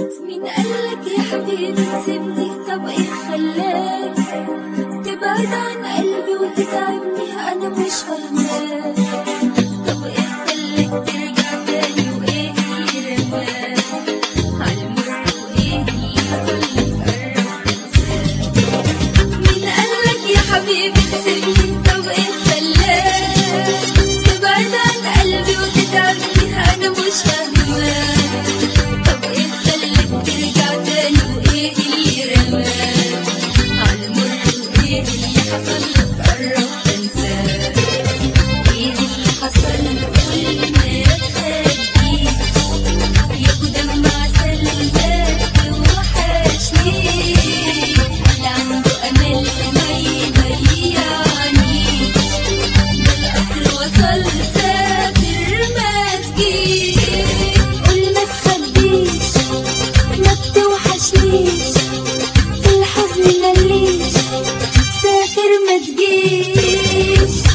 مين قالك يا حبيبي تسيبني طب ايه خلاك تبعد عن قلبي وتتعبني انا مش فاهماك طب ايه خلاك ترجع تاني وايه اللي رماك عالمر وايه اللي حصل لك قرب تنساك مين قالك يا حبيبي تسيبني طب ايه خلاك تبعد عن قلبي وتتعبني انا مش فاهماك طب ايه خلاك ترجع تاني وايه اللي رماك عالمر وايه اللي حصل لك قرب تنساك ايه اللي حصل كل ما تخبيك ياخد دمع سلبك وحشني ولا عنده امل ما يضيعني بالقطر وصل سافر ما تجيش قول ما تخبيش ما بتوحشنيش في الحزن مليش سافر ما تجيش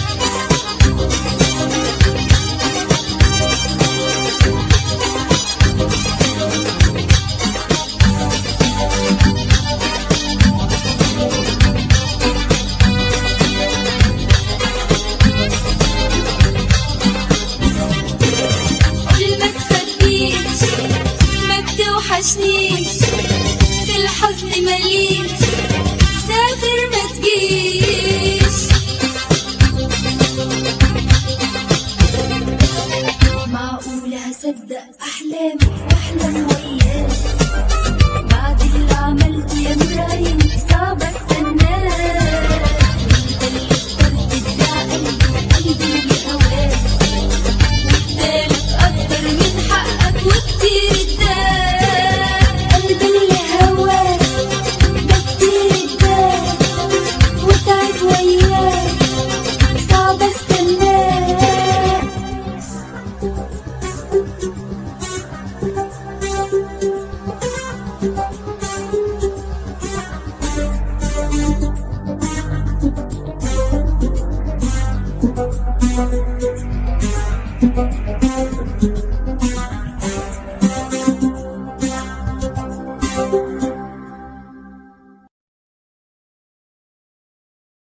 قول ما تخبيش ما بتوحشنيش في الحزن مليش